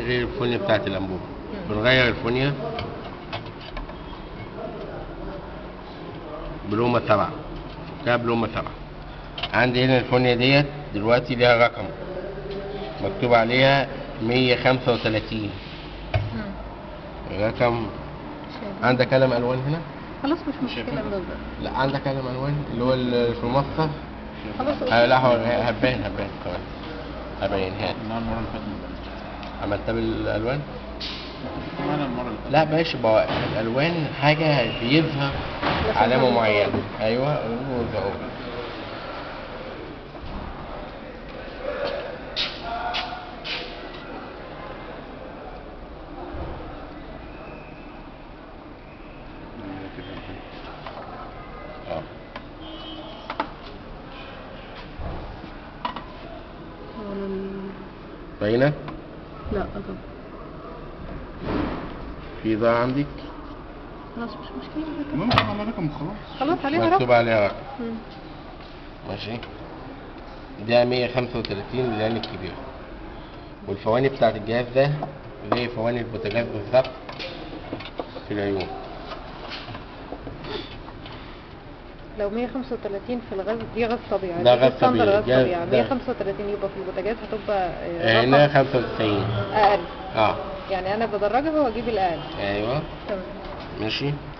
غير الفونيا بتاعت الانبوبه بنغير الفونيا بلومه سبعة فيها بلومه سبعة عندي هنا الفونيا ديت دلوقتي ليها رقم مكتوب عليها 135 رقم عندك قلم الوان هنا خلاص مش مشكلة بالظبط لا عندك قلم الوان اللي هو اللي في المصفى خلاص آه لا هو هبان هبان كمان هبين هات لا المرة اللي فاتت ما بنتش. عملتها بالالوان معانا المرة اللي فاتت لا ماشي بقى الالوان حاجه بيظهر علامه معينه ايوه وزقوه. اه باينه لا طبعا في ضاع عندك خلاص مش مشكلة ده كده. المهم على رقم خلاص خلاص عليها مكتوب رقم عليها رقم مم. ماشي ده 135 اللان الكبيرة والفواني بتاعت الجهاز ده زي فواني البوتاجاز بالظبط في العيون لو 135 في الغاز دي غاز طبيعي ده دي غاز ستاندر طبيعي. غاز ده- طبيعي ده. 135 يبقى في البوتاجاز هتبقى آه، هنا رقم 95 اقل اه يعني انا بدرجها واجيب الاقل ايوه تمام ماشي